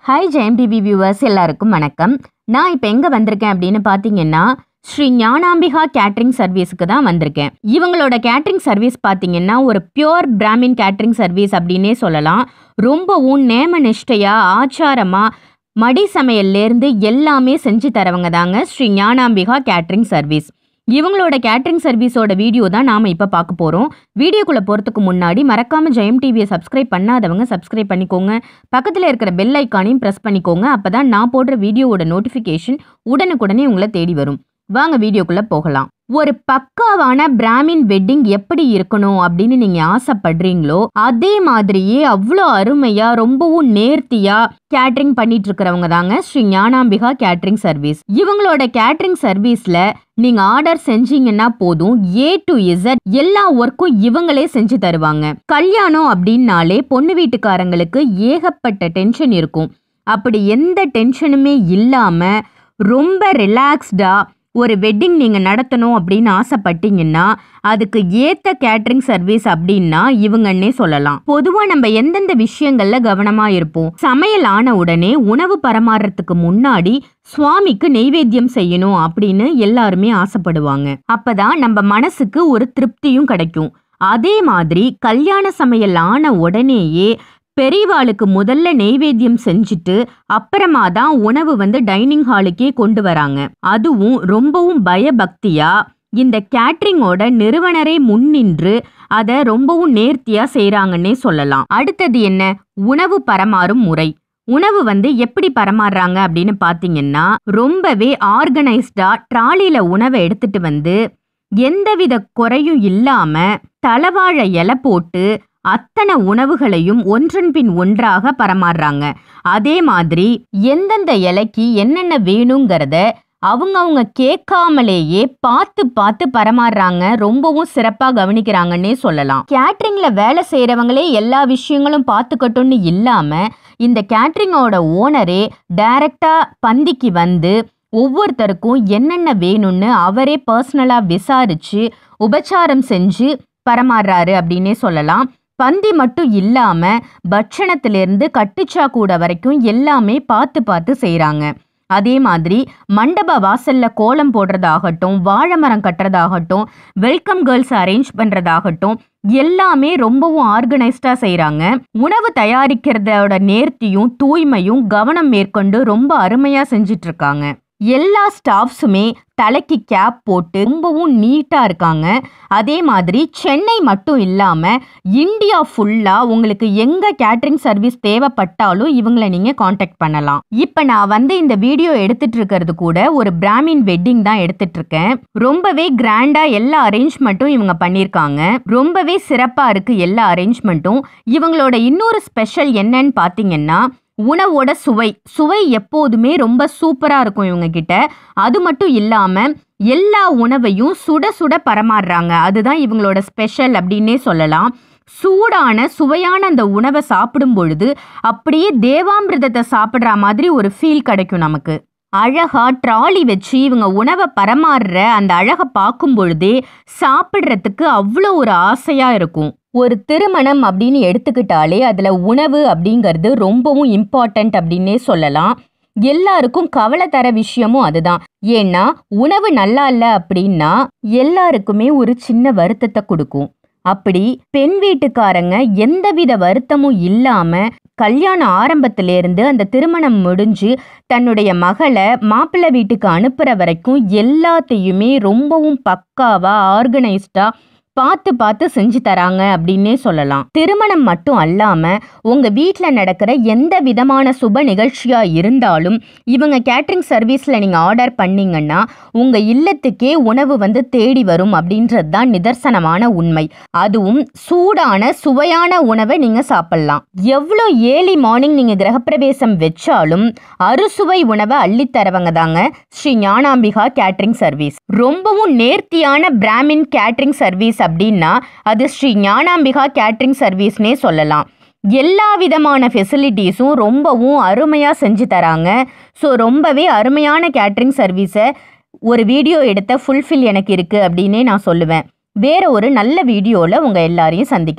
hi ஜெயம் TV viewers எல்லாருக்கும் வணக்கம் நான் இப்போ எங்கே வந்திருக்கேன் அப்படின்னு பார்த்தீங்கன்னா ஸ்ரீ ஞானாம்பிகா கேட்ரிங் சர்வீஸுக்கு தான் வந்திருக்கேன் இவங்களோட கேட்ரிங் சர்வீஸ் பார்த்தீங்கன்னா ஒரு பியோர் பிராமின் கேட்ரிங் சர்வீஸ் அப்படின்னே சொல்லலாம் ரொம்பவும் நேம நிஷ்டையா ஆச்சாரமாக மடி சமையல்லேருந்து எல்லாமே செஞ்சு தரவங்க தாங்க ஸ்ரீ ஞானாம்பிகா கேட்ரிங் சர்வீஸ் இவங்களோட கேட்ரிங் சர்வீஸோட வீடியோ தான் நாம் இப்போ பார்க்க போகிறோம் வீடியோக்குள்ளே போகிறதுக்கு முன்னாடி மறக்காமல் ஜெயம் டிவியை சப்ஸ்கிரைப் பண்ணாதவங்க சப்ஸ்கிரைப் பண்ணிக்கோங்க பக்கத்தில் இருக்கிற பெல் ஐக்கானையும் ப்ரெஸ் பண்ணிக்கோங்க அப்போ தான் நான் போடுற வீடியோவோட நோட்டிஃபிகேஷன் உடனுக்குடனே உங்களை தேடி வரும் வாங்க வீடியோக்குள்ளே போகலாம் ஒரு பக்காவான பிராமின் வெட்டிங் எப்படி இருக்கணும் அப்படின்னு நீங்க ஆசைப்படுறீங்களோ அதே மாதிரியே அவ்வளோ அருமையா ரொம்பவும் நேர்த்தியா கேட்ரிங் பண்ணிட்டு இருக்கிறவங்க தாங்க ஸ்ரீ ஞானாம்பிகா கேட்ரிங் சர்வீஸ் இவங்களோட கேட்ரிங் சர்வீஸ்ல நீங்க ஆர்டர் செஞ்சீங்கன்னா போதும் ஏ டு இசட் எல்லா ஒர்க்கும் இவங்களே செஞ்சு தருவாங்க கல்யாணம் அப்படின்னாலே பொண்ணு வீட்டுக்காரங்களுக்கு ஏகப்பட்ட டென்ஷன் இருக்கும் அப்படி எந்த டென்ஷனுமே இல்லாம ரொம்ப ரிலாக்ஸ்டா ஒரு வெட்டிங் நீங்கள் நடத்தணும் அப்படின்னு ஆசைப்பட்டீங்கன்னா அதுக்கு ஏற்ற கேட்ரிங் சர்வீஸ் அப்படின்னா இவங்கன்னே சொல்லலாம் பொதுவாக நம்ம எந்தெந்த விஷயங்கள்ல கவனமாக இருப்போம் சமையல் ஆன உடனே உணவு பரமாறுறதுக்கு முன்னாடி சுவாமிக்கு நெய்வேத்தியம் செய்யணும் அப்படின்னு எல்லாருமே ஆசைப்படுவாங்க அப்பதான் நம்ம மனசுக்கு ஒரு திருப்தியும் கிடைக்கும் அதே மாதிரி கல்யாண சமையல் ஆன உடனேயே பெரியவாளுக்கு முதல்ல நெய்வேத்தியம் செஞ்சுட்டு அப்புறமா தான் உணவு வந்து டைனிங் ஹாலுக்கே கொண்டு வராங்க அதுவும் ரொம்பவும் பயபக்தியா இந்த கேட்ரிங்கோட நிறுவனரே முன்னின்று அதை ரொம்பவும் நேர்த்தியா செய்றாங்கன்னே சொல்லலாம் அடுத்தது என்ன உணவு பரமாறும் முறை உணவு வந்து எப்படி பரமாறுறாங்க அப்படின்னு பாத்தீங்கன்னா ரொம்பவே ஆர்கனைஸ்டா ட்ராலியில உணவை எடுத்துட்டு வந்து எந்தவித குறையும் இல்லாம தலவாழை இலை போட்டு அத்தனை உணவுகளையும் ஒன்றன் பின் ஒன்றாக பரமாறுறாங்க அதே மாதிரி எந்தெந்த இலைக்கு என்னென்ன வேணுங்கிறத அவங்கவுங்க கேட்காமலேயே பார்த்து பார்த்து பரமாறுறாங்க ரொம்பவும் சிறப்பா கவனிக்கிறாங்கன்னே சொல்லலாம் கேட்ரிங்ல வேலை செய்யறவங்களே எல்லா விஷயங்களும் பார்த்துக்கட்டும்னு இல்லாம இந்த கேட்ரிங்கோட ஓனரே டைரக்டா பந்திக்கு வந்து ஒவ்வொருத்தருக்கும் என்னென்ன வேணும்னு அவரே பர்சனலா விசாரிச்சு உபச்சாரம் செஞ்சு பரமாறுறாரு அப்படின்னே சொல்லலாம் பந்தி மட்டும் இல்லாம பட்சணத்திலிருந்து கட்டுச்சா கூட வரைக்கும் எல்லாமே பார்த்து பார்த்து செய்றாங்க அதே மாதிரி மண்டப வாசல்ல கோலம் போடுறதாகட்டும் வாழை மரம் கட்டுறதாகட்டும் வெல்கம் கேர்ள்ஸ் அரேஞ்ச் பண்றதாகட்டும் எல்லாமே ரொம்பவும் ஆர்கனைஸ்டா செய்றாங்க உணவு தயாரிக்கிறதோட நேர்த்தியும் தூய்மையும் கவனம் மேற்கொண்டு ரொம்ப அருமையா செஞ்சிட்டு இருக்காங்க எல்லா ஸ்டாஃப்ஸுமே தலைக்கு கேப் போட்டு ரொம்பவும் நீட்டா இருக்காங்க அதே மாதிரி சென்னை மட்டும் இல்லாம இந்தியா ஃபுல்லா உங்களுக்கு எங்க கேட்டரிங் சர்வீஸ் தேவைப்பட்டாலும் இவங்களை நீங்க காண்டாக்ட் பண்ணலாம் இப்ப நான் வந்து இந்த வீடியோ எடுத்துட்டு இருக்கிறது கூட ஒரு பிராமின் வெட்டிங் தான் எடுத்துட்டு இருக்கேன் ரொம்பவே கிராண்டா எல்லா அரேஞ்ச்மெண்ட்டும் இவங்க பண்ணியிருக்காங்க ரொம்பவே சிறப்பா இருக்கு எல்லா அரேஞ்ச்மெண்ட்டும் இவங்களோட இன்னொரு ஸ்பெஷல் என்னன்னு பாத்தீங்கன்னா உணவோட சுவை சுவை எப்போதுமே ரொம்ப சூப்பரா இருக்கும் இவங்க கிட்ட அது மட்டும் இல்லாம எல்லா உணவையும் சுட சுட பரமாறுறாங்க அதுதான் இவங்களோட ஸ்பெஷல் அப்படின்னே சொல்லலாம் சூடான சுவையான அந்த உணவை சாப்பிடும் பொழுது அப்படியே தேவாமிர்தத்தை சாப்பிட்ற மாதிரி ஒரு ஃபீல் கிடைக்கும் நமக்கு அழகா ட்ராலி வச்சு இவங்க உணவை பரமாறுற அந்த அழகை பார்க்கும் பொழுதே சாப்பிட்றதுக்கு அவ்வளோ ஒரு ஆசையா இருக்கும் ஒரு திருமணம் அப்படின்னு எடுத்துக்கிட்டாலே அதில் உணவு அப்படிங்கிறது ரொம்பவும் இம்பார்ட்டண்ட் அப்படின்னே சொல்லலாம் எல்லாருக்கும் கவலை தர விஷயமும் அதுதான் ஏன்னா உணவு நல்லா இல்லை அப்படின்னா எல்லாருக்குமே ஒரு சின்ன வருத்தத்தை கொடுக்கும் அப்படி பெண் வீட்டுக்காரங்க எந்தவித வருத்தமும் இல்லாம கல்யாண ஆரம்பத்திலேருந்து அந்த திருமணம் முடிஞ்சு தன்னுடைய மகளை மாப்பிள்ளை வீட்டுக்கு அனுப்புற வரைக்கும் எல்லாத்தையுமே ரொம்பவும் பக்காவா ஆர்கனைஸ்டா பார்த்து பார்த்து செஞ்சு தராங்க அப்படின்னே சொல்லலாம் திருமணம் மட்டும் அல்லாம உங்க வீட்டில் நடக்கிற எந்த விதமான சுப நிகழ்ச்சியா இருந்தாலும் இவங்க கேட்ரிங் சர்வீஸ்ல நீங்க ஆர்டர் பண்ணீங்கன்னா உங்க இல்லத்துக்கே உணவு வந்து தேடி வரும் அப்படின்றது தான் நிதர்சனமான உண்மை அதுவும் சூடான சுவையான உணவை நீங்க சாப்பிடலாம் எவ்வளோ ஏர்லி மார்னிங் நீங்க கிரகப்பிரவேசம் வச்சாலும் அறுசுவை உணவை அள்ளித்தரவங்க தாங்க ஸ்ரீ ஞானாம்பிகா கேட்ரிங் சர்வீஸ் ரொம்பவும் நேர்த்தியான பிராமின் கேட்ரிங் சர்வீஸ் அப்படின்னா அது ஸ்ரீ ஞானாம்பிகா கேட்ரிங் சர்வீஸ்னே சொல்லலாம் எல்லா விதமான ஃபெசிலிட்டிஸும் ரொம்பவும் அருமையாக செஞ்சு தராங்க ஸோ ரொம்பவே அருமையான கேட்ரிங் சர்வீஸை ஒரு வீடியோ எடுத்த ஃபுல்ஃபில் எனக்கு இருக்குது அப்படின்னே நான் சொல்லுவேன் வேற ஒரு நல்ல வீடியோவில் உங்கள் எல்லாரையும் சந்திக்கிறேன்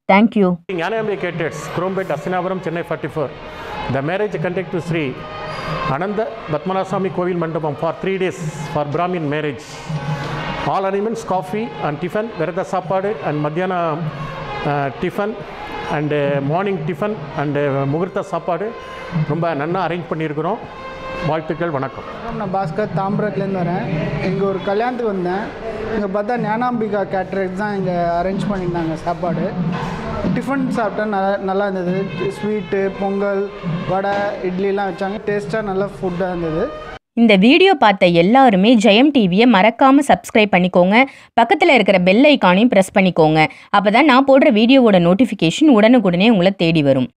thank you Gnanambi caters Chromepet Asinapuram Chennai forty four the marriage conduct to Shri Anantha Padmanasamy கோவில் மண்டபம் for three days for Brahmin marriage all arrangements coffee and tiffin விரத சாப்பாடு அண்ட் மத்தியானம் tiffin and morning tiffin and முகூர்த்த சாப்பாடு ரொம்ப நன்னா அரேஞ்ச் பண்ணியிருக்கிறோம் வாழ்த்துக்கள் வணக்கம் நான் பாஸ்கர் தாம்பரத்துலேருந்து வரேன் இங்கே ஒரு கல்யாணத்துக்கு வந்தேன் இங்கே பார்த்தா ஞானாம்பிகா கேட்ரேட் தான் இங்கே அரேஞ்ச் பண்ணியிருந்தாங்க சாப்பாடு டிஃபன் சாப்பிட்டா நல்லா நல்லா இருந்தது ஸ்வீட்டு பொங்கல் வடை இட்லிலாம் வச்சாங்க டேஸ்ட்டாக நல்லா ஃபுட்டாக இருந்தது இந்த வீடியோ பார்த்த எல்லாருமே ஜெயம் டிவியை மறக்காமல் சப்ஸ்கிரைப் பண்ணிக்கோங்க பக்கத்தில் இருக்கிற பெல் ஐக்கானையும் ப்ரெஸ் பண்ணிக்கோங்க அப்போ தான் நான் போடுற வீடியோவோட நோட்டிஃபிகேஷன் உடனுக்குடனே உங்களை தேடி வரும்